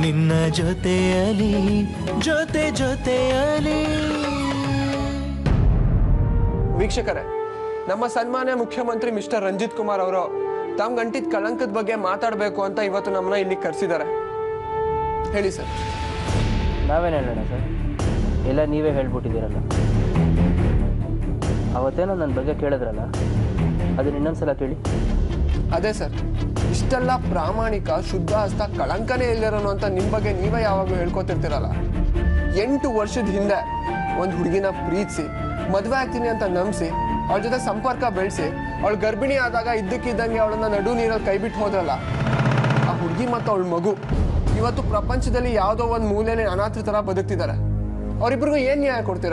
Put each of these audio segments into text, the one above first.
ನಿನ್ನ ಜೊತೆಯಲಿ ಜೊತೆ ಜೊತೆಯಲಿ ವೀಕ್ಷಕರೇ ನಮ್ಮ ಸನ್ಮಾನ್ಯ ಮುಖ್ಯಮಂತ್ರಿ ಮಿಸ್ಟರ್ ರಂಜಿತ್ ಕುಮಾರ್ ಅವರು ತಮ್ಮ ಗಂಟಿದ ಕಳಂಕದ ಬಗ್ಗೆ ಮಾತಾಡಬೇಕು ಅಂತ ಇವತ್ತು ನಮ್ಮನ್ನ ಇಲ್ಲಿ ಕರೆಸಿದ್ದಾರೆ ಹೇಳಿ ಸರ್ ನಾವೇನು ಹೇಳೋಣ ಸರ್ ಎಲ್ಲ ನೀವೇ ಹೇಳ್ಬಿಟ್ಟಿದ್ದೀರಲ್ಲ ಅವತ್ತೇನೋ ನನ್ನ ಬಗ್ಗೆ ಕೇಳಿದ್ರಲ್ಲ ಅದನ್ನ ಇನ್ನೊಂದ್ಸಲ ಕೇಳಿ ಅದೇ ಸರ್ ಇಷ್ಟೆಲ್ಲ ಪ್ರಾಮಾಣಿಕ ಶುದ್ಧ ಹಸ್ತ ಕಳಂಕನೇ ಇಲ್ಲಿರೋನು ಅಂತ ನಿಮ್ಮ ಬಗ್ಗೆ ನೀವೇ ಯಾವಾಗಲೂ ಹೇಳ್ಕೊತಿರ್ತೀರಲ್ಲ ಎಂಟು ವರ್ಷದ ಹಿಂದೆ ಒಂದು ಹುಡುಗಿನ ಪ್ರೀತಿಸಿ ಮದುವೆ ಆಗ್ತೀನಿ ಅಂತ ನಂಬಿಸಿ ಅವಳ ಜೊತೆ ಸಂಪರ್ಕ ಬೆಳೆಸಿ ಅವಳು ಗರ್ಭಿಣಿ ಆದಾಗ ಇದ್ದಕ್ಕಿದ್ದಂಗೆ ಅವಳನ್ನ ನಡು ನೀರಲ್ಲಿ ಕೈ ಬಿಟ್ಟು ಹೋದ್ರಲ್ಲ ಆ ಹುಡುಗಿ ಮತ್ತು ಅವಳ ಮಗು ಇವತ್ತು ಪ್ರಪಂಚದಲ್ಲಿ ಯಾವುದೋ ಒಂದು ಮೂಲೆಯಲ್ಲಿ ಅನಾಥ ಥರ ಬದುಕ್ತಿದ್ದಾರೆ ಅವರಿಬ್ರಿಗೂ ಏನು ನ್ಯಾಯ ಕೊಡ್ತೀರಾ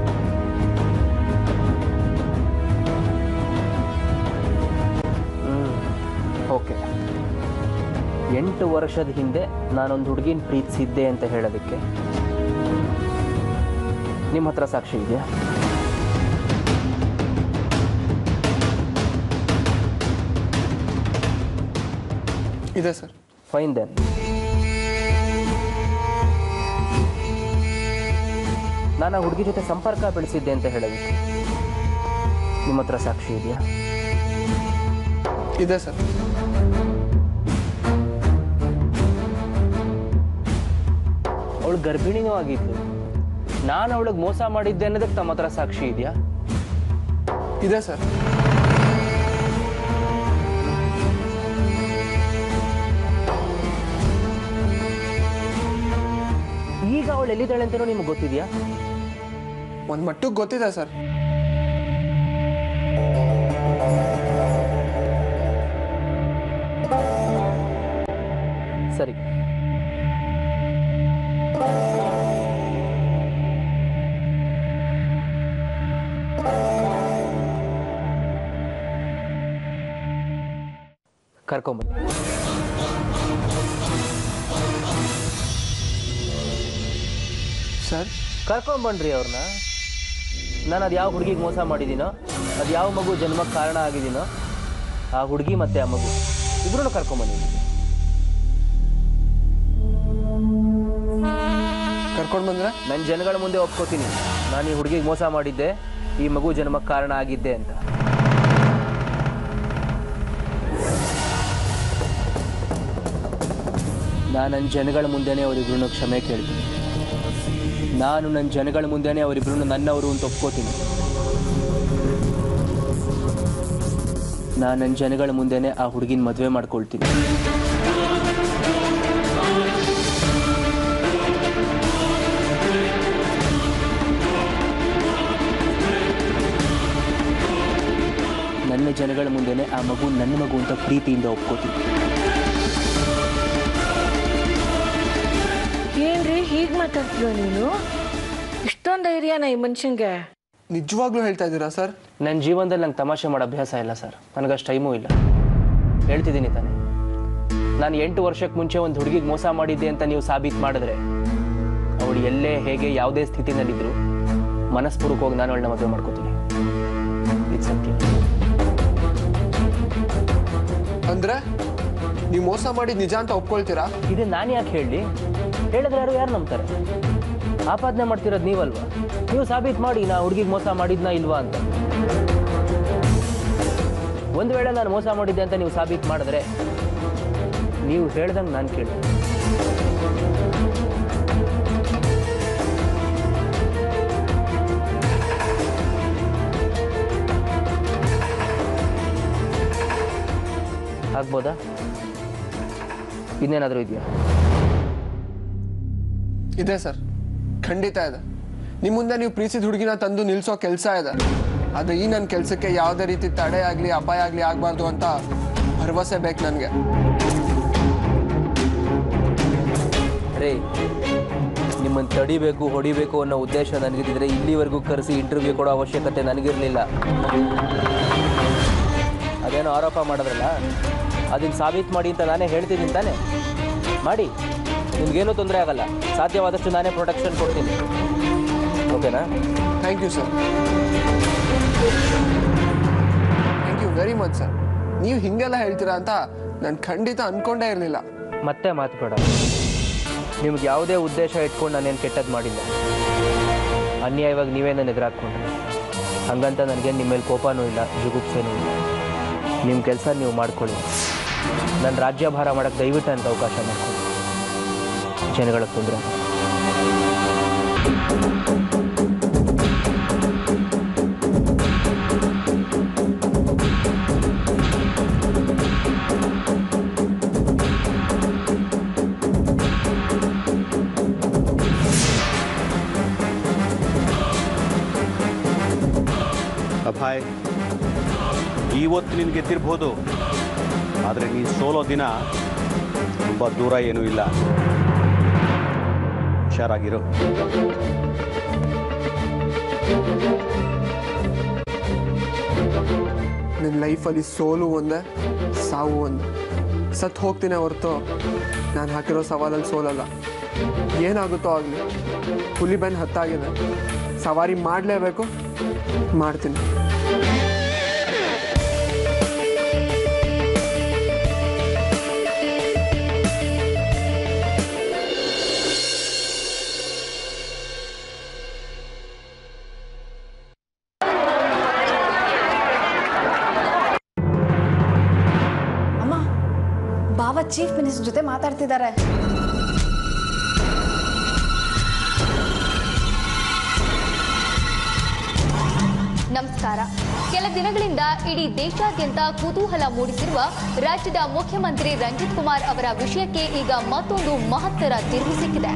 ಹ್ಞೂ ಓಕೆ ಎಂಟು ವರ್ಷದ ಹಿಂದೆ ನಾನೊಂದು ಹುಡುಗಿನ ಪ್ರೀತಿಸಿದ್ದೆ ಅಂತ ಹೇಳೋದಕ್ಕೆ ನಿಮ್ಮ ಹತ್ರ ಸಾಕ್ಷಿ ಇದೆಯಾ ಇದೆ ಸರ್ ಫೈನ್ ದೆನ್ ನಾನು ಆ ಹುಡುಗಿ ಜೊತೆ ಸಂಪರ್ಕ ಬೆಳೆಸಿದ್ದೆ ಅಂತ ಹೇಳೋದಕ್ಕೆ ನಿಮ್ಮ ಹತ್ರ ಸಾಕ್ಷಿ ಇದೆಯಾ ಇದೆ ಸರ್ ಅವಳು ಗರ್ಭಿಣಿನೂ ಆಗಿದ್ಲು ನಾನು ಅವಳಿಗೆ ಮೋಸ ಮಾಡಿದ್ದೆ ಅನ್ನೋದಕ್ಕೆ ತಮ್ಮ ಹತ್ರ ಸಾಕ್ಷಿ ಇದೆಯಾ ಇದೆ ಸರ್ ಈಗ ಅವಳು ಎಲ್ಲಿದ್ದಾಳೆ ಅಂತಲೂ ನಿಮ್ಗೆ ಗೊತ್ತಿದೆಯಾ ಒಂದು ಮಟ್ಟಕ್ಕೆ ಗೊತ್ತಿದೆ ಸರ್ ಸರಿ ಕರ್ಕೊಂಬನ್ನಿ ಸರ್ ಕರ್ಕೊಂಬನ್ರಿ ಅವ್ರನ್ನ ನಾನು ಅದು ಯಾವ ಹುಡುಗಿಗೆ ಮೋಸ ಮಾಡಿದ್ದೀನೋ ಅದು ಯಾವ ಮಗು ಜನ್ಮಕ್ಕೆ ಕಾರಣ ಆಗಿದ್ದೀನೋ ಆ ಹುಡುಗಿ ಮತ್ತೆ ಆ ಮಗು ಇಬ್ರು ಕರ್ಕೊಂಬನ್ನಿ ಕರ್ಕೊಂಡು ಬಂದ್ರೆ ನನ್ನ ಜನಗಳ ಮುಂದೆ ಒಪ್ಕೋತೀನಿ ನಾನು ಈ ಹುಡುಗಿಗೆ ಮೋಸ ಮಾಡಿದ್ದೆ ಈ ಮಗು ಜನ್ಮಕ್ಕೆ ಕಾರಣ ಆಗಿದ್ದೆ ಅಂತ ನಾನು ನನ್ನ ಜನಗಳ ಮುಂದೆನೇ ಅವರಿಬ್ರನ್ನ ಕ್ಷಮೆ ಕೇಳ್ತೀನಿ ನಾನು ನನ್ನ ಜನಗಳ ಮುಂದೆನೇ ಅವರಿಬ್ರನ್ನ ನನ್ನವರು ಅಂತ ಒಪ್ಕೋತೀನಿ ನಾನು ನನ್ನ ಜನಗಳ ಮುಂದೆನೇ ಆ ಹುಡುಗಿನ ಮದುವೆ ಮಾಡ್ಕೊಳ್ತೀನಿ ನನ್ನ ಜನಗಳ ಮುಂದೆನೇ ಆ ಮಗು ನನ್ನ ಮಗು ಅಂತ ಪ್ರೀತಿಯಿಂದ ಒಪ್ಕೋತೀನಿ ಏನ್ರಿ ಹೀಗ್ ಮಾತಾಡ್ತೀವ ನೀನು ಇಷ್ಟೊಂದು ಧೈರ್ಯನ ಈ ಮನುಷ್ಯಂಗೆ ನಿಜವಾಗ್ಲೂ ಹೇಳ್ತಾ ಇದ್ದೀರಾ ಸರ್ ನನ್ನ ಜೀವನದಲ್ಲಿ ನಂಗೆ ತಮಾಷೆ ಮಾಡೋ ಅಭ್ಯಾಸ ಇಲ್ಲ ಸರ್ ನನಗಷ್ಟು ಟೈಮೂ ಇಲ್ಲ ಹೇಳ್ತಿದ್ದೀನಿ ತಾನೆ ನಾನು ಎಂಟು ವರ್ಷಕ್ಕೆ ಮುಂಚೆ ಒಂದು ಹುಡುಗಿಗೆ ಮೋಸ ಮಾಡಿದ್ದೆ ಅಂತ ನೀವು ಸಾಬೀತು ಮಾಡಿದ್ರೆ ಅವಳು ಎಲ್ಲೇ ಹೇಗೆ ಯಾವುದೇ ಸ್ಥಿತಿನಲ್ಲಿದ್ದರೂ ಮನಸ್ಪೂರ್ವಕವಾಗಿ ನಾನು ಅವಳನ್ನ ಮದುವೆ ಮಾಡ್ಕೋತೀನಿ ಇದು ಸತ್ಯ ಅಂದ್ರೆ ನೀವು ಮೋಸ ಮಾಡಿದ್ ನಿಜ ಅಂತ ಒಪ್ಕೊಳ್ತೀರಾ ಇದು ನಾನು ಯಾಕೆ ಹೇಳಿ ಹೇಳಿದ್ರೆ ಯಾರು ಯಾರು ನಂಬ್ತಾರೆ ಆಪಾದನೆ ಮಾಡ್ತಿರೋದು ನೀವಲ್ವಾ ನೀವು ಸಾಬೀತು ಮಾಡಿ ನಾ ಹುಡುಗಿಗೆ ಮೋಸ ಮಾಡಿದ್ನಾ ಇಲ್ವಾ ಅಂತ ಒಂದು ವೇಳೆ ನಾನು ಮೋಸ ಮಾಡಿದ್ದೆ ಅಂತ ನೀವು ಸಾಬೀತು ಮಾಡಿದ್ರೆ ನೀವು ಹೇಳ್ದಂಗೆ ನಾನು ಕೇಳಿ ಆಗ್ಬೋದಾ ಇನ್ನೇನಾದರೂ ಇದೆಯಾ ಇದೆ ಸರ್ ಖಂಡಿತ ಇದೆ ನಿಮ್ಮ ಮುಂದೆ ನೀವು ಪ್ರೀತಿಸಿದ ಹುಡುಗಿನ ತಂದು ನಿಲ್ಸೋ ಕೆಲಸ ಇದೆ ಅದು ಈ ನನ್ನ ಕೆಲಸಕ್ಕೆ ಯಾವುದೇ ರೀತಿ ತಡೆ ಆಗಲಿ ಅಪಾಯ ಆಗಲಿ ಆಗಬಾರ್ದು ಅಂತ ಭರವಸೆ ಬೇಕು ನನಗೆ ರೇ ನಿಮ್ಮನ್ನು ತಡಿಬೇಕು ಹೊಡಿಬೇಕು ಅನ್ನೋ ಉದ್ದೇಶ ನನಗಿದ್ದಿದ್ರೆ ಇಲ್ಲಿವರೆಗೂ ಕರೆಸಿ ಇಂಟರ್ವ್ಯೂ ಕೊಡೋ ಅವಶ್ಯಕತೆ ನನಗಿರಲಿಲ್ಲ ಅದೇನೋ ಆರೋಪ ಮಾಡಿದ್ರಲ್ಲ ಅದನ್ನ ಸಾಬೀತು ಮಾಡಿ ಅಂತ ನಾನೇ ಹೇಳ್ತಿದ್ದೀನಿ ತಾನೆ ಮಾಡಿ ನಿಮ್ಗೇನೂ ತೊಂದರೆ ಆಗಲ್ಲ ಸಾಧ್ಯವಾದಷ್ಟು ನಾನೇ ಪ್ರೊಟೆಕ್ಷನ್ ಕೊಡ್ತೀನಿ ಓಕೆನಾ thank you sir thank you very much sir ನೀವು ಹಿಂಗೆಲ್ಲ ಹೇಳ್ತೀರಾ ಅಂತ ನಾನು ಖಂಡಿತ ಅನ್ಕೊಂಡೇ ಇರಲಿಲ್ಲ ಮತ್ತೆ ಮಾತು ಬೇಡ ನಿಮ್ಗೆ ಯಾವುದೇ ಉದ್ದೇಶ ಇಟ್ಕೊಂಡು ನಾನೇನು ಕೆಟ್ಟದ್ದು ಮಾಡಿಲ್ಲ ಅನ್ಯಾಯವಾಗಿ ನೀವೇ ನನ್ನ ಎದುರಾಕ್ಕೊಂಡ್ರೆ ಹಂಗಂತ ನನಗೇನು ನಿಮ್ಮ ಮೇಲೆ ಕೋಪನೂ ಇಲ್ಲ ಜುಗುಪ್ಸೆನೂ ಇಲ್ಲ ನಿಮ್ಮ ಕೆಲಸ ನೀವು ಮಾಡ್ಕೊಳ್ಳಿ ನನ್ನ ರಾಜ್ಯಭಾರ ಮಾಡೋಕ್ಕೆ ದಯವಿಟ್ಟು ಅಂತ ಅವಕಾಶ ಮಾಡ್ಕೊಳ್ಳಿ ಜನಗಳಿಗೆ ತೊಂದರೆ ಅಭಾಯ್ ಇವತ್ತು ನೀನು ಗೆದ್ದಿರ್ಬೋದು ಆದರೆ ನೀನು ಸೋಲೋ ದಿನ ತುಂಬ ದೂರ ಏನೂ ಇಲ್ಲ ಹುಷಾರಾಗಿರು ನನ್ನ ಲೈಫಲ್ಲಿ ಸೋಲು ಒಂದೇ ಸಾವು ಒಂದೇ ಸತ್ತು ಹೋಗ್ತೀನಿ ಹೊರತು ನಾನು ಹಾಕಿರೋ ಸವಾಲಲ್ಲಿ ಸೋಲಲ್ಲ ಏನಾಗುತ್ತೋ ಆಗಲಿ ಹುಲಿ ಬೆನ್ನು ಹತ್ತಾಗಿದೆ ಸವಾರಿ ಮಾಡಲೇಬೇಕು ಮಾಡ್ತೀನಿ ಅಮ್ಮ ಬಾವ ಚೀಫ್ ಮಿನಿಸ್ಟರ್ ಜೊತೆ ಮಾತಾಡ್ತಿದ್ದಾರೆ ನಮಸ್ಕಾರ ಕೆಲ ದಿನಗಳಿಂದ ಇಡೀ ದೇಶಾದ್ಯಂತ ಕುತೂಹಲ ಮೂಡಿಸಿರುವ ರಾಜ್ಯದ ಮುಖ್ಯಮಂತ್ರಿ ರಂಜಿತ್ ಕುಮಾರ್ ಅವರ ವಿಷಯಕ್ಕೆ ಈಗ ಮತ್ತೊಂದು ಮಹತ್ತರ ತಿರುವು ಸಿಕ್ಕಿದೆ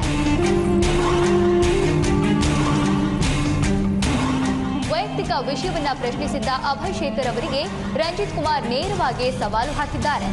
ವೈಯಕ್ತಿಕ ವಿಷಯವನ್ನ ಪ್ರಶ್ನಿಸಿದ್ದ ಅಭಯ್ ಶೇಖರ್ ಅವರಿಗೆ ರಂಜಿತ್ ಕುಮಾರ್ ನೇರವಾಗಿ ಸವಾಲು ಹಾಕಿದ್ದಾರೆ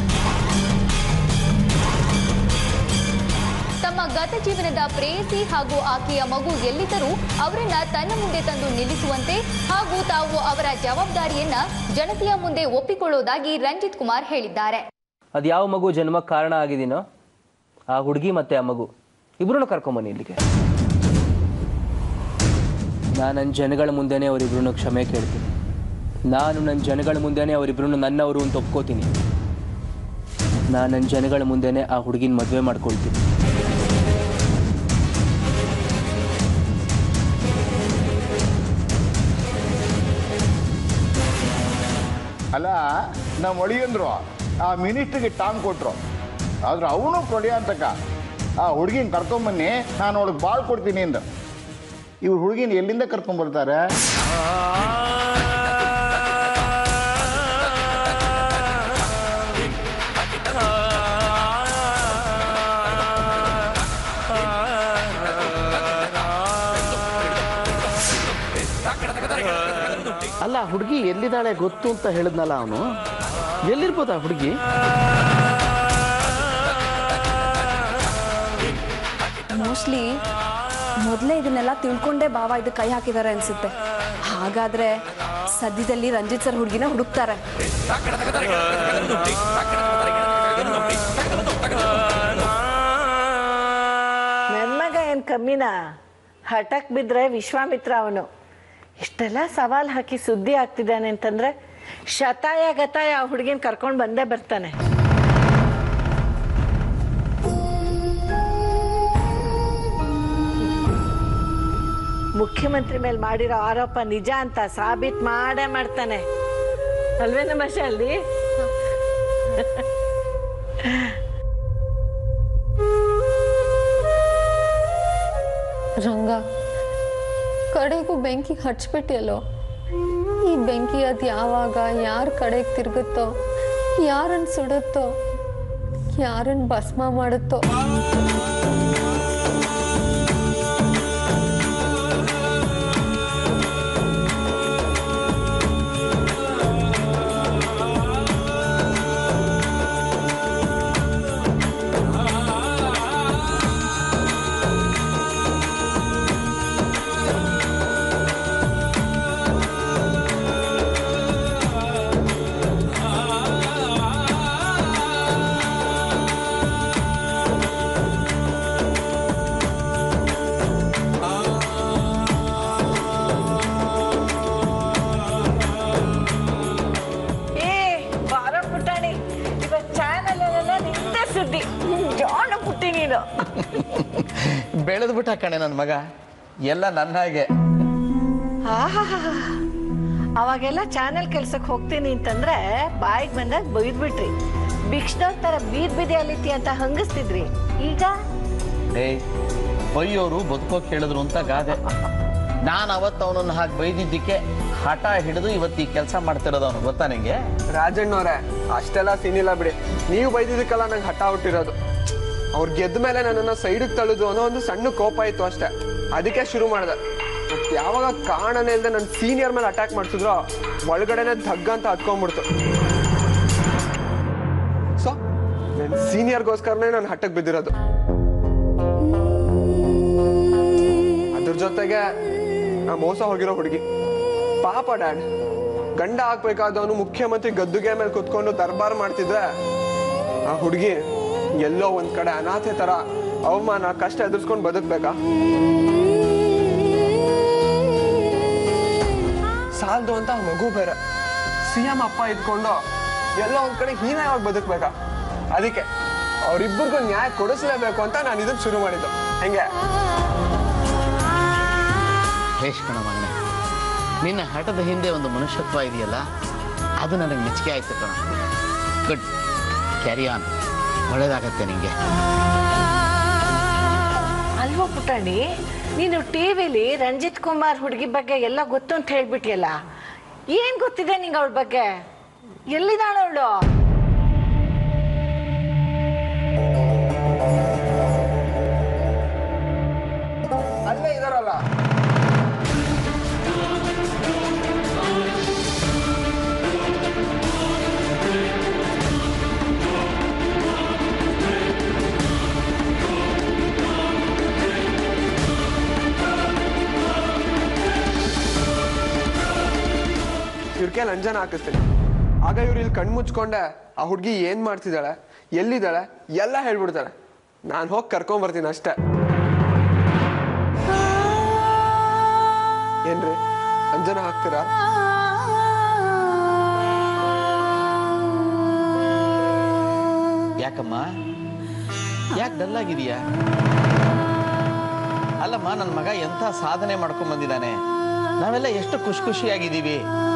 ತಮ್ಮ ಗತ ಜೀವನದ ಪ್ರೇಯಸಿ ಹಾಗೂ ಆಕೆಯ ಮಗು ಎಲ್ಲಿದ್ದರೂ ಅವರನ್ನ ತನ್ನ ಮುಂದೆ ತಂದು ನಿಲ್ಲಿಸುವಂತೆ ಹಾಗೂ ತಾವು ಅವರ ಜವಾಬ್ದಾರಿಯನ್ನ ಜನತೆಯ ಮುಂದೆ ಒಪ್ಪಿಕೊಳ್ಳುವುದಾಗಿ ರಂಜಿತ್ ಕುಮಾರ್ ಹೇಳಿದ್ದಾರೆ ಅದು ಯಾವ ಮಗು ಜನ್ಮಕ್ಕೆ ಕಾರಣ ಆಗಿದ್ದೀನೋ ಆ ಹುಡುಗಿ ಮತ್ತೆ ಆ ಮಗು ಇಬ್ಬರನ್ನು ಕರ್ಕೊಂಬನ್ನಿ ಇಲ್ಲಿಗೆ ನಾನು ನನ್ನ ಜನಗಳ ಮುಂದೆನೇ ಅವರಿಬ್ರನ್ನು ಕ್ಷಮೆ ಕೇಳ್ತೀನಿ ನಾನು ನನ್ನ ಜನಗಳ ಮುಂದೆನೇ ಅವರಿಬ್ರನ್ನು ನನ್ನವರು ಅಂತ ಒಪ್ಕೋತೀನಿ ನಾನು ನನ್ನ ಜನಗಳ ಮುಂದೆನೇ ಆ ಹುಡುಗಿನ ಮದುವೆ ಮಾಡ್ಕೊಳ್ತೀನಿ ಅಲ್ಲ ನಮ್ಮ ಒಳಿಯಂದ್ರು ಆ ಮಿನಿಸ್ಟ್ರಿಗೆ ಟಾಂಗ್ ಕೊಟ್ರು ಆದ್ರೆ ಅವನು ಕೊಡಿಯ ಅಂತಕ ಆ ಹುಡುಗಿನ ಕರ್ಕೊಂಬನ್ನಿ ನಾನು ಅವಳಿಗೆ ಬಾಳ್ ಕೊಡ್ತೀನಿ ಅಂದ ಇವ್ರು ಹುಡುಗಿನ ಎಲ್ಲಿಂದ ಕರ್ಕೊಂಬರ್ತಾರೆ ಅಲ್ಲ ಹುಡುಗಿ ಎಲ್ಲಿದ್ದಾಳೆ ಗೊತ್ತು ಅಂತ ಹೇಳಿದ್ನಲ್ಲ ಅವನು ಎಲ್ಲಿರ್ಬೋದಾ ಹುಡುಗಿ ಮೋಸ್ಟ್ಲಿ ಮೊದಲೇ ಇದನ್ನೆಲ್ಲ ತಿಳ್ಕೊಂಡೇ ಬಾವ ಇದು ಕೈ ಹಾಕಿದ್ದಾರೆ ಅನ್ಸುತ್ತೆ ಹಾಗಾದ್ರೆ ಸದ್ಯದಲ್ಲಿ ರಂಜಿತ್ ಸರ್ ಹುಡುಗಿನ ಹುಡುಕ್ತಾರೆ ನನ್ಮಗ ಏನು ಕಮ್ಮಿನ ಹಠಕ್ ಬಿದ್ದರೆ ವಿಶ್ವಾಮಿತ್ರ ಅವನು ಇಷ್ಟೆಲ್ಲ ಸವಾಲ್ ಹಾಕಿ ಸುದ್ದಿ ಆಗ್ತಿದ್ದಾನೆ ಅಂತಂದ್ರೆ ಶತಾಯ ಗತಾಯ ಆ ಹುಡುಗಿನ ಕರ್ಕೊಂಡು ಬಂದೇ ಬರ್ತಾನೆ ಮುಖ್ಯಮಂತ್ರಿ ಮೇಲೆ ಮಾಡಿರೋ ಆರೋಪ ನಿಜ ಅಂತ ಸಾಬೀತ್ ಮಾಡೇ ಮಾಡ್ತಾನೆ ಅಲ್ವೇನ ಮಶಾಲಿ ರಂಗ ಕಡೆಗೂ ಬೆಂಕಿ ಹಚ್ಬಿಟ್ಟಿಯಲ್ಲೋ ಈ ಬೆಂಕಿ ಅದು ಯಾವಾಗ ಯಾರ ಕಡೆಗೆ ತಿರುಗುತ್ತೋ ಯಾರನ್ನು ಸುಡುತ್ತೋ ಯಾರನ್ನು ಭಸ್ಮ ಮಾಡುತ್ತೋ ಸುದ್ದಿ ಜಾಣ ಪುಟ್ಟಿ ನೀನು ಬೆಳೆದ್ಬಿಟ್ಟ ಕಣೆ ನನ್ನ ಮಗ ಎಲ್ಲ ನನ್ನ ಹಾಗೆ ಆಹಾಹಾಹಾ. ಅವಾಗೆಲ್ಲ ಚಾನೆಲ್ ಕೆಲ್ಸಕ್ಕೆ ಹೋಗ್ತೀನಿ ಅಂತಂದ್ರೆ ಬಾಯಿಗೆ ಬಂದಾಗ ಬೈದ್ಬಿಟ್ರಿ ಭಿಕ್ಷದವ್ರ ತರ ಬೀದ್ ಬಿದಿ ಅಲಿತಿ ಅಂತ ಹಂಗಿಸ್ತಿದ್ರಿ ಈಗ ಡೇ ಬೈಯೋರು ಬದುಕೋಕ್ ಹೇಳಿದ್ರು ಅಂತ ಗಾದೆ ನಾನು ಅವತ್ತು ಅವನನ್ನು ಹಾಗೆ ಬೈದಿದ್ದಕ್ಕೆ ಹಠ ಹಿಡಿದು ಇವತ್ತು ಈ ಕೆಲಸ ಮಾಡ್ತಿರೋದು ಅವನು ಗೊತ್ತಾ ನಿಂಗೆ ರಾಜಣ್ಣವ್ರೆ ಅಷ್ಟೆಲ್ಲ ಸೀನಿಲ್ಲ ಬಿಡಿ ನೀವು ಬೈದಿದ್ದಕ್ಕೆಲ್ಲ ನಂಗೆ ಹಠ ಹುಟ್ಟಿರೋದು ಅವ್ರು ಗೆದ್ದ ಮೇಲೆ ನನ್ನನ್ನು ಸೈಡಿಗೆ ತಳ್ಳುದು ಅನ್ನೋ ಒಂದು ಸಣ್ಣ ಕೋಪ ಇತ್ತು ಅಷ್ಟೇ ಅದಕ್ಕೆ ಶುರು ಮಾಡಿದೆ ಮತ್ ಯಾವಾಗ ಕಾರಣನೇ ಇಲ್ಲದೆ ನನ್ನ ಸೀನಿಯರ್ ಮೇಲೆ ಅಟ್ಯಾಕ್ ಮಾಡಿಸಿದ್ರು ಒಳಗಡೆನೆ ಧಗ್ ಅಂತ ಹತ್ಕೊಂಡ್ಬಿಡ್ತು ಸೊ ನನ್ನ ಸೀನಿಯರ್ಗೋಸ್ಕರನೇ ನಾನು ಹಟ್ಟಕ್ಕೆ ಬಿದ್ದಿರೋದು ಅದ್ರ ಜೊತೆಗೆ ನಾ ಮೋಸ ಹೋಗಿರೋ ಹುಡುಗಿ ಪಾಪ ಡ್ಯಾಡ್ ಗಂಡ ಆಗ್ಬೇಕಾದವನು ಮುಖ್ಯಮಂತ್ರಿ ಗದ್ದುಗೆ ಮೇಲೆ ಕುತ್ಕೊಂಡು ದರ್ಬಾರ್ ಮಾಡ್ತಿದ್ರೆ ಆ ಹುಡುಗಿ ಎಲ್ಲೋ ಒಂದ್ ಕಡೆ ಅನಾಥೆ ತರ ಅವಮಾನ ಕಷ್ಟ ಎದುರಿಸ್ಕೊಂಡು ಬದುಕ್ಬೇಕಾ ಸಾಲ್ದು ಅಂತ ಆ ಮಗು ಬೇರೆ ಸಿ ಎಂ ಅಪ್ಪ ಇದ್ಕೊಂಡು ಎಲ್ಲೋ ಒಂದ್ ಕಡೆ ಹೀನವಾಗಿ ಬದುಕ್ಬೇಕಾ ಅದಕ್ಕೆ ಅವ್ರಿಬ್ಬರಿಗೂ ನ್ಯಾಯ ಕೊಡಿಸ್ಲೇಬೇಕು ಅಂತ ನಾನು ಇದನ್ನ ಶುರು ಮಾಡಿದ್ದು ಹೆಂಗೆ ಹೇಶ್ ಕಣ ಮಗನೆ ನಿನ್ನ ಹಠದ ಹಿಂದೆ ಒಂದು ಮನುಷ್ಯತ್ವ ಇದೆಯಲ್ಲ ಅದು ನನಗೆ ಮೆಚ್ಚುಗೆ ಆಯ್ತು ಕಣ ಗುಡ್ ಕ್ಯಾರಿ ಆನ್ ಒಳ್ಳೇದಾಗತ್ತೆ ನಿಂಗೆ ಅಲ್ವೋ ಪುಟ್ಟಣಿ ನೀನು ಟಿವಿಲಿ ರಂಜಿತ್ ಕುಮಾರ್ ಹುಡುಗಿ ಬಗ್ಗೆ ಎಲ್ಲ ಗೊತ್ತು ಅಂತ ಹೇಳ್ಬಿಟ್ಟಿಯಲ್ಲ ಏನ್ ಗೊತ್ತಿದೆ ನಿಂಗೆ ಅವಳ ಬಗ್ಗೆ ಎಲ್ಲಿದ್ದಾಳ ಅವಳು ಅಲ್ಲೇ ಇದಾರಲ್ಲ ಇವ್ರಿಗೆ ಲಂಜನ ಹಾಕಿಸ್ತೀನಿ ಆಗ ಇವ್ರು ಇಲ್ಲಿ ಕಣ್ಣು ಮುಚ್ಕೊಂಡೆ ಆ ಹುಡುಗಿ ಏನ್ ಮಾಡ್ತಿದ್ದಾಳೆ ಎಲ್ಲಿದ್ದಾಳೆ ಎಲ್ಲ ಹೇಳ್ಬಿಡ್ತಾಳೆ ನಾನು ಹೋಗಿ ಕರ್ಕೊಂಡ್ ಬರ್ತೀನಿ ಅಷ್ಟೇ ಏನ್ರಿ ಅಂಜನ ಹಾಕ್ತೀರಾ ಯಾಕಮ್ಮ ಯಾಕೆ ಡಲ್ ಆಗಿದೀಯಾ ಅಲ್ಲಮ್ಮ ನನ್ನ ಮಗ ಎಂಥ ಸಾಧನೆ ಮಾಡ್ಕೊಂಡ್ ಬಂದಿದ್ದಾನೆ ನಾವೆಲ್ಲ ಎಷ್ಟು ಖುಷಿ ಖುಷಿಯಾಗಿದ್ದೀವಿ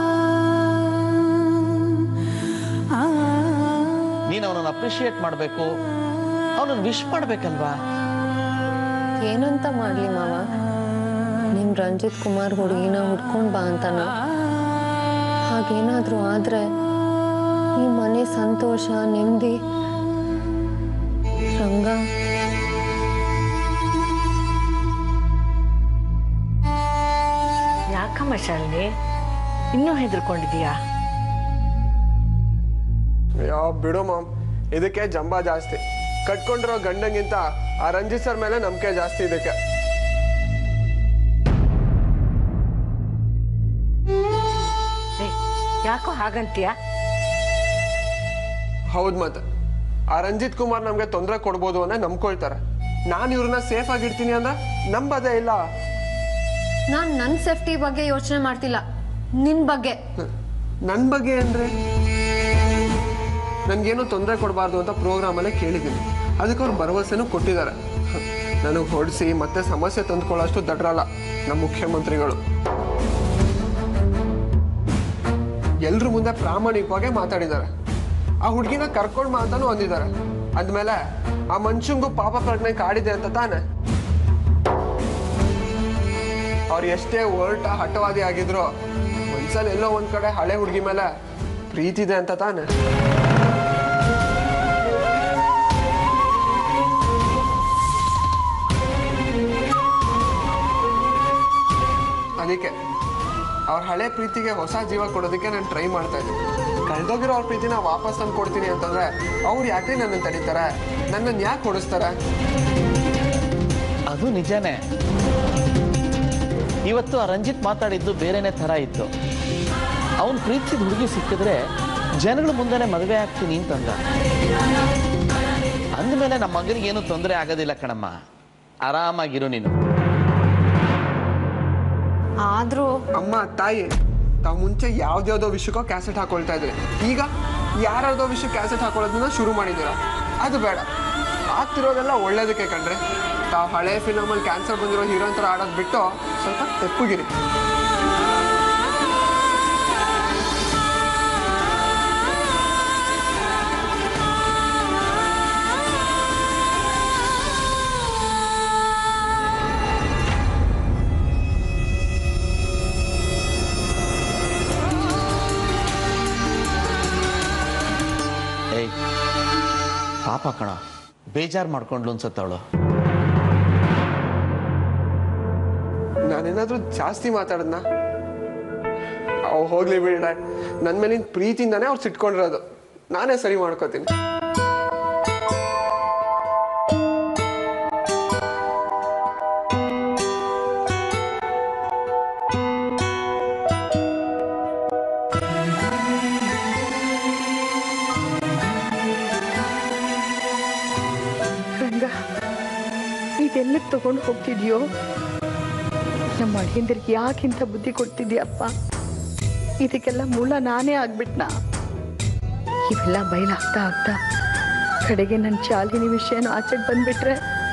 ನೀನು ಅವನನ್ನು ಅಪ್ರಿಷಿಯೇಟ್ ಮಾಡಬೇಕು ಅವನನ್ನು ವಿಶ್ ಮಾಡ್ಬೇಕಲ್ವಾ ಏನಂತ ಮಾಡ್ಲಿ ಮಾವ ನಿಮ್ ರಂಜಿತ್ ಕುಮಾರ್ ಹುಡುಗಿನ ಹುಡ್ಕೊಂಡ್ ಬಾ ಅಂತಾನ ಹಾಗೇನಾದ್ರೂ ಆದ್ರೆ ಈ ಮನೆ ಸಂತೋಷ ನೆಮ್ಮದಿ ರಂಗ ಯಾಕಮ್ಮ ಶಾಲಿನಿ ಇನ್ನೂ ಹೆದರ್ಕೊಂಡಿದೀಯಾ ಅಯ್ಯೋ ಬಿಡು ಮಾಮ್ ಇದಕ್ಕೆ ಜಂಬ ಜಾಸ್ತಿ ಕಟ್ಕೊಂಡಿರೋ ಗಂಡಂಗಿಂತ ಆ ರಂಜಿತ್ ಸರ್ ಮೇಲೆ ನಂಬಿಕೆ ಜಾಸ್ತಿ ಇದಕ್ಕೆ ಏ, ಯಾಕೋ ಹಾಗಂತೀಯ ಹೌದ್ ಮತ್ತೆ ಆ ರಂಜಿತ್ ಕುಮಾರ್ ನಮ್ಗೆ ತೊಂದರೆ ಕೊಡ್ಬೋದು ಅಂತ ನಂಬ್ಕೊಳ್ತಾರೆ ನಾನು ಇವ್ರನ್ನ ಸೇಫ್ ಆಗಿರ್ತೀನಿ ಅಂದ್ರೆ ನಂಬದೇ ಇಲ್ಲ ನಾನ್ ನನ್ ಸೇಫ್ಟಿ ಬಗ್ಗೆ ಯೋಚನೆ ಮಾಡ್ತಿಲ್ಲ ನಿನ್ ಬಗ್ಗೆ ನನ್ನ ಬಗ್ಗೆ ಅಂದ್ರೆ ನನ್ಗೇನು ತೊಂದರೆ ಕೊಡಬಾರ್ದು ಅಂತ ಪ್ರೋಗ್ರಾಮಲ್ಲೇ ಕೇಳಿದ್ದೀನಿ ಅದಕ್ಕೆ ಅವ್ರು ಭರವಸೆನೂ ಕೊಟ್ಟಿದ್ದಾರೆ ನನಗೆ ಹೊಡಿಸಿ ಮತ್ತೆ ಸಮಸ್ಯೆ ತಂದ್ಕೊಳ್ಳೋಷ್ಟು ದಡ್ರಲ್ಲ ನಮ್ಮ ಮುಖ್ಯಮಂತ್ರಿಗಳು ಎಲ್ರ ಮುಂದೆ ಪ್ರಾಮಾಣಿಕವಾಗಿ ಮಾತಾಡಿದ್ದಾರೆ ಆ ಹುಡುಗಿನ ಕರ್ಕೊಂಡು ಮಾತಾನು ಅಂದಿದ್ದಾರೆ ಅಂದ್ಮೇಲೆ ಆ ಮನುಷ್ಯಂಗೂ ಪಾಪ ಪ್ರಜ್ಞೆ ಕಾಡಿದೆ ಅಂತ ತಾನೆ ಅವ್ರು ಎಷ್ಟೇ ಹೊರಟ ಹಠವಾದಿ ಆಗಿದ್ರು ಒಂದ್ಸಲ ಎಲ್ಲೋ ಒಂದ್ ಕಡೆ ಹಳೆ ಹುಡುಗಿ ಮೇಲೆ ಪ್ರೀತಿ ಇದೆ ಅಂತ ತಾನೆ ಅದಕ್ಕೆ ಅವ್ರ ಹಳೆ ಪ್ರೀತಿಗೆ ಹೊಸ ಜೀವ ಕೊಡೋದಕ್ಕೆ ನಾನು ಟ್ರೈ ಮಾಡ್ತಾ ಇದ್ದೀನಿ ಕಳೆದೋಗಿರೋ ಅವ್ರ ಪ್ರೀತಿನ ವಾಪಸ್ ತಂದು ಕೊಡ್ತೀನಿ ಅಂತಂದ್ರೆ ಅವ್ರು ಯಾಕೆ ನನ್ನನ್ನು ತಡೀತಾರೆ ನನ್ನನ್ನು ಯಾಕೆ ಕೊಡಿಸ್ತಾರೆ ಅದು ನಿಜಾನೇ ಇವತ್ತು ಆ ರಂಜಿತ್ ಮಾತಾಡಿದ್ದು ಬೇರೆನೇ ಥರ ಇತ್ತು ಅವನು ಪ್ರೀತಿಸಿದ ಹುಡುಗಿ ಸಿಕ್ಕಿದ್ರೆ ಜನಗಳ ಮುಂದೆನೆ ಮದುವೆ ಆಗ್ತೀನಿ ಅಂತಂದ ಅಂದಮೇಲೆ ನಮ್ಮ ಮಗನಿಗೆ ಏನು ತೊಂದರೆ ಆಗೋದಿಲ್ಲ ಕಣಮ್ಮ ಆರಾಮಾಗಿರು ನೀನು ಆದ್ರೂ ಅಮ್ಮ ತಾಯಿ ತಾವು ಮುಂಚೆ ಯಾವ್ದ್ಯಾವ್ದೋ ವಿಷಯಕ್ಕೋ ಕ್ಯಾಸೆಟ್ ಹಾಕೊಳ್ತಾ ಇದ್ರಿ ಈಗ ಯಾರ್ಯಾವ್ದೋ ವಿಷಯ ಕ್ಯಾಸೆಟ್ ಹಾಕೊಳ್ಳೋದನ್ನ ಶುರು ಮಾಡಿದ್ದೀರಾ ಅದು ಬೇಡ ಆಗ್ತಿರೋದೆಲ್ಲ ಒಳ್ಳೇದಕ್ಕೆ ಕಣ್ರಿ ತಾವು ಹಳೆ ಫಿಲಮಲ್ಲಿ ಕ್ಯಾನ್ಸರ್ ಬಂದಿರೋ ಹೀರೋಯಿನ್ ಥರ ಆಡೋದು ಬಿಟ್ಟು ಸ್ವಲ್ಪ ತೆಪ್ಪಗಿರಿ ಏಯ್ ಪಾಪ ಕಣ ಬೇಜಾರು ಮಾಡ್ಕೊಂಡ್ಲು ಅನ್ಸತ್ತೆ ಅವಳು ನಾನೇನಾದ್ರೂ ಜಾಸ್ತಿ ಮಾತಾಡದ್ನ ಅವು ಹೋಗ್ಲಿ ಬಿಡ ನನ್ನ ಮೇಲಿನ ಪ್ರೀತಿಯಿಂದಾನೇ ಅವ್ರು ಸಿಟ್ಕೊಂಡಿರೋದು ನಾನೇ ಸರಿ ಮಾಡ್ಕೋತೀನಿ ರಂಗ ಇದೆಲ್ಲಕ್ಕೆ ತಗೊಂಡು ಹೋಗ್ತಿದ್ಯೋ ನಮ್ಮ ಅಳಿಯಂದಿರಿಗೆ ಯಾಕಿಂತ ಬುದ್ಧಿ ಕೊಡ್ತಿದ್ಯಪ್ಪ ಇದಕ್ಕೆಲ್ಲ ಮೂಲ ನಾನೇ ಆಗ್ಬಿಟ್ನ ಇವೆಲ್ಲ ಬಯಲಾಗ್ತಾ ಆಗ್ತಾ ಕಡೆಗೆ ನನ್ನ ಶಾಲಿನಿ ವಿಷಯನೂ ಆಚೆಗೆ ಬಂದ್ಬಿಟ್ರೆ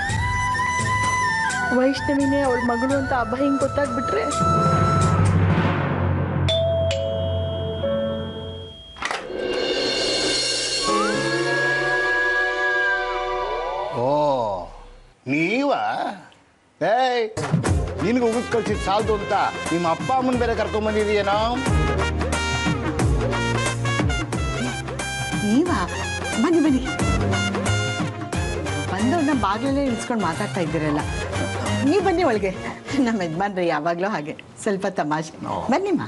ವೈಷ್ಣವಿನೇ ಅವಳ ಮಗಳು ಅಂತ ಅಬ್ಬ ಹಿಂಗೆ ಗೊತ್ತಾಗ್ಬಿಟ್ರೆ ಓ ನೀವ ಏಯ್ ನಿನ್ಗೆ ಉಗಿದ್ ಕಳ್ಸಿದ್ ಸಾಲದು ಅಂತ ನಿಮ್ಮ ಅಪ್ಪ ಅಮ್ಮನ ಬೇರೆ ಕರ್ಕೊಂಬಂದಿದೀಯೇನೋ ನೀವಾ ಬನ್ನಿ ಬನ್ನಿ ಬಂದವ್ರನ್ನ ಬಾಗಿಲಲ್ಲೇ ಇಳಿಸ್ಕೊಂಡು ಮಾತಾಡ್ತಾ ಇದ್ದೀರಲ್ಲ ನೀವು ಬನ್ನಿ ಒಳಗೆ ನಮ್ಮ ಯಜಮಾನ್ರಿ ಯಾವಾಗಲೂ ಹಾಗೆ ಸ್ವಲ್ಪ ತಮಾಷೆ ಬನ್ನಿಮ್ಮ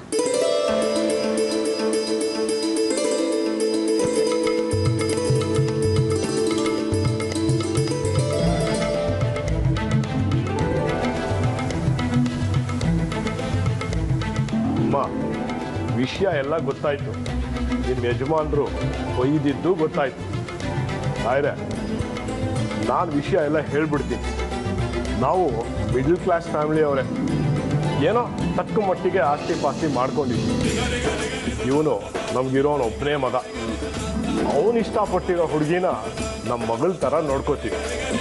ಅಮ್ಮ ವಿಷಯ ಎಲ್ಲ ಗೊತ್ತಾಯ್ತು ನಿಮ್ಮ ಯಜಮಾನ್ರು ಒಯ್ದಿದ್ದು ಗೊತ್ತಾಯ್ತು ಆಯ್ರೆ ನಾನು ವಿಷಯ ಎಲ್ಲ ಹೇಳ್ಬಿಡ್ತೀನಿ ನಾವು ಮಿಡ್ಲ್ ಕ್ಲಾಸ್ ಫ್ಯಾಮಿಲಿ ಅವರೇ ಏನೋ ತಕ್ಕ ಮಟ್ಟಿಗೆ ಆಸ್ತಿ ಪಾಸ್ತಿ ಮಾಡ್ಕೊಂಡಿದ್ವಿ ಇವನು ನಮ್ಗಿರೋನು ಒಬ್ಬನೇ ಮಗ ಅವನು ಇಷ್ಟಪಟ್ಟಿರೋ ಹುಡುಗಿನ ನಮ್ಮ ಮಗಳ ಥರ ನೋಡ್ಕೋತೀವಿ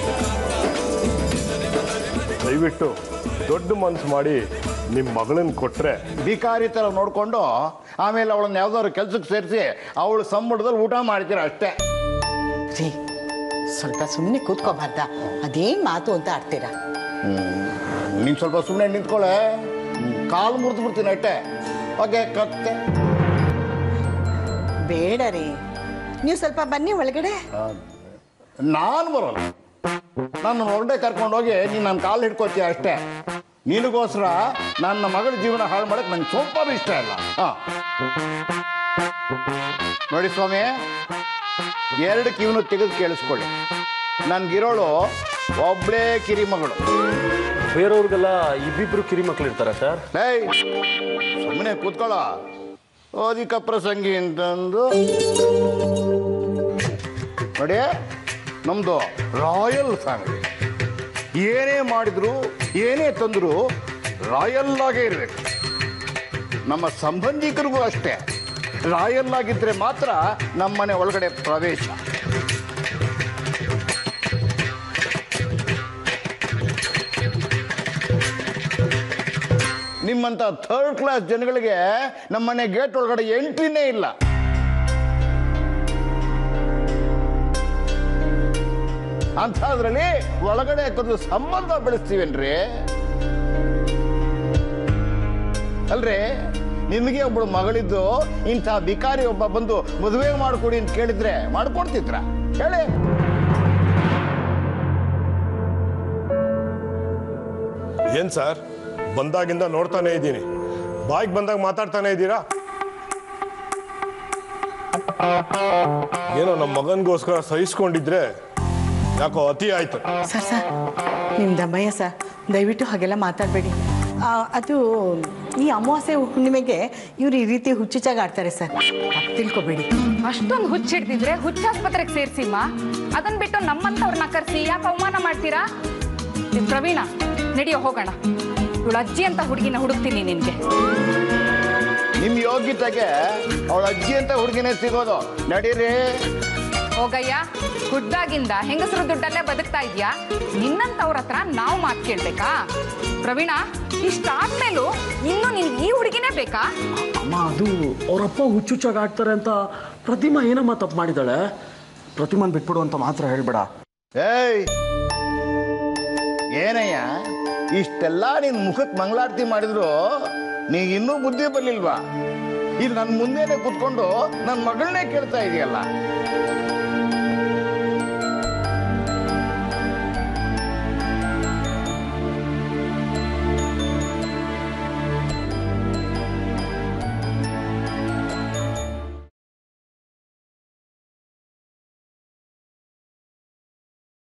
ದಯವಿಟ್ಟು ದೊಡ್ಡ ಮನ್ಸು ಮಾಡಿ ನಿಮ್ಮ ಮಗಳನ್ನ ಕೊಟ್ರೆ ಬಿಕಾರಿ ಥರ ನೋಡ್ಕೊಂಡು ಆಮೇಲೆ ಅವಳನ್ನ ಯಾವ್ದಾದ್ರು ಕೆಲ್ಸಕ್ಕೆ ಸೇರಿಸಿ ಅವಳು ಸಂಬಳದಲ್ಲಿ ಊಟ ಮಾಡ್ತೀರ ಅಷ್ಟೇ ರೀ ಸ್ವಲ್ಪ ಸುಮ್ಮನೆ ಕೂತ್ಕೋಬಾರ್ದ ಅದೇನು ಮಾತು ಅಂತ ಆಡ್ತೀರಾ ನೀನು ಸ್ವಲ್ಪ ಸುಮ್ಮನೆ ನಿಂತ್ಕೊಳ್ಳೆ ಕಾಲು ಮುರಿದು ಬಿಡ್ತೀನಿ ಅಷ್ಟೇ ಓಕೆ ಕತ್ತೆ ಬೇಡ ರೀ ನೀವು ಸ್ವಲ್ಪ ಬನ್ನಿ ಒಳಗಡೆ ನಾನು ಬರೋಲ್ಲ ನನ್ನ ಹೊರಗಡೆ ಕರ್ಕೊಂಡೋಗಿ ನೀನು ನನ್ನ ಕಾಲು ಹಿಡ್ಕೋತೀಯ ಅಷ್ಟೇ ನಿನಗೋಸ್ಕರ ನನ್ನ ಮಗಳ ಜೀವನ ಹಾಳು ಮಾಡಕ್ಕೆ ನಂಗೆ ಸ್ವಲ್ಪ ಇಷ್ಟ ಇಲ್ಲ ಹಾಂ ನೋಡಿ ಸ್ವಾಮಿ ಎರಡು ಕಿವಿನು ತೆಗೆದು ಕೇಳಿಸ್ಕೊಳ್ಳಿ ನನ್ಗಿರೋಳು ಒಬ್ಳೇ ಕಿರಿ ಮಗಳು ಬೇರೆಯವ್ರಿಗೆಲ್ಲ ಇಬ್ಬಿಬ್ರು ಕಿರಿ ಮಕ್ಳು ಇರ್ತಾರ ಸರ್ ಏಯ್ ಸುಮ್ಮನೆ ಕೂತ್ಕೊಳ್ಳೋ ಅಧಿಕ ಪ್ರಸಂಗಿ ಅಂತಂದು ನೋಡಿ ನಮ್ದು ರಾಯಲ್ ಫ್ಯಾಮಿಲಿ ಏನೇ ಮಾಡಿದ್ರು ಏನೇ ತಂದ್ರು ರಾಯಲ್ ಆಗೇ ಇರಬೇಕು ನಮ್ಮ ಸಂಬಂಧಿಕರಿಗೂ ಅಷ್ಟೇ ರಾಯಲ್ ಆಗಿದ್ರೆ ಮಾತ್ರ ನಮ್ಮನೆ ಒಳಗಡೆ ಪ್ರವೇಶ ನಿಮ್ಮಂತ ಥರ್ಡ್ ಕ್ಲಾಸ್ ಜನಗಳಿಗೆ ನಮ್ಮನೆ ಗೇಟ್ ಒಳಗಡೆ ಎಂಟ್ರಿನೇ ಇಲ್ಲ ಅಂಥದ್ರಲ್ಲಿ ಒಳಗಡೆ ಹಾಕೋದು ಸಂಬಂಧ ಬೆಳೆಸ್ತೀವೇನ್ರಿ ಅಲ್ರಿ ನಿಮಗೆ ಒಬ್ಬಳು ಮಗಳಿದ್ದು ಇಂಥ ಬಿಕಾರಿ ಒಬ್ಬ ಬಂದು ಮದುವೆ ಮಾಡ್ಕೊಡಿ ಅಂತ ಕೇಳಿದ್ರೆ ಮಾಡ್ಕೊಡ್ತಿದ್ರ ಹೇಳಿ ಏನ್ ಸರ್ ಬಂದಾಗಿಂದ ನೋಡ್ತಾನೆ ಇದ್ದೀನಿ ಬಾಯಿಗೆ ಬಂದಾಗ ಮಾತಾಡ್ತಾನೆ ಇದ್ದೀರಾ ಏನೋ ನಮ್ಮ ಮಗನಿಗೋಸ್ಕರ ಸಹಿಸ್ಕೊಂಡಿದ್ರೆ ಯಾಕೋ ಅತಿ ಆಯ್ತು ಸರ್ ಸರ್ ನಿಮ್ಮ ದಮ್ಮಯ್ಯ ಸರ್ ದಯವಿಟ್ಟು ಹಾಗೆಲ್ಲ ಮಾತಾಡಬೇಡಿ ಅದು ಈ ಅಮಾವಾಸ್ಯೆ ಹುಣ್ಣಿಮೆಗೆ ಇವ್ರು ಈ ರೀತಿ ಹುಚ್ಚುಚ್ಚಾಗಿ ಆಡ್ತಾರೆ ಸರ್ ತಪ್ಪು ತಿಳ್ಕೊಬೇಡಿ ಅಷ್ಟೊಂದು ಹುಚ್ಚಿಡ್ದಿದ್ರೆ ಹುಚ್ಚಾಸ್ಪತ್ರೆಗೆ ಸೇರ್ಸಿಮ್ಮ ಅದನ್ನ ಬಿಟ್ಟು ನಮ್ಮಂತವ್ರನ್ನ ಕರೆಸಿ ಯಾಕೆ ಅವಮಾನ ಮಾಡ್ತೀರಾ ಏ, ಪ್ರವೀಣ ನಡಿಯೋ ಹೋಗೋಣ ಇವಳು ಅಜ್ಜಿ ಅಂತ ಹುಡುಗಿನ ಹುಡುಕ್ತೀನಿ ನಿನ್ಗೆ ನಿಮ್ ಯೋಗ್ಯತೆಗೆ ಅವಳ ಅಜ್ಜಿ ಅಂತ ಹುಡುಗಿನೇ ಸಿಗೋದು ನಡೀರಿ ಹೋಗಯ್ಯ ಹುಡ್ದಾಗಿಂದ ಹೆಂಗಸರು ದುಡ್ಡಲ್ಲೇ ಬದುಕ್ತಾ ಇದ್ಯಾ ನಿನ್ನಂತವ್ರ ಹತ್ರ ನಾವು ಮಾತು ಕೇಳ್ಬೇಕಾ ಪ್ರವೀಣ ಇಷ್ಟಾದ್ಮೇಲೂ ಇನ್ನು ನಿನ್ ಈ ಹುಡುಗಿನೇ ಬೇಕಾ ಅಮ್ಮ ಅದು ಅವರಪ್ಪ ಹುಚ್ಚುಚ್ಚಾಗಿ ಆಡ್ತಾರೆ ಅಂತ ಪ್ರತಿಮಾ ಏನಮ್ಮ ತಪ್ಪು ಮಾಡಿದಾಳೆ ಪ್ರತಿಮಾನ್ ಬಿಟ್ಬಿಡು ಅಂತ ಮಾತ್ರ ಹೇಳ್ಬೇಡ ಏಯ್ ಏನಯ್ಯ ಇಷ್ಟೆಲ್ಲ ನಿನ್ ಮುಖಕ್ಕೆ ಮಂಗಳಾರತಿ ಮಾಡಿದ್ರು ನೀಗ ಇನ್ನೂ ಬುದ್ಧಿ ಬರ್ಲಿಲ್ವಾ ಈಗ ನನ್ನ ಮುಂದೆನೆ ಕೂತ್ಕೊಂಡು ನನ್ನ ಮಗಳನ್ನೇ ಕೇಳ್ತಾ ಇದೆಯಲ್ಲ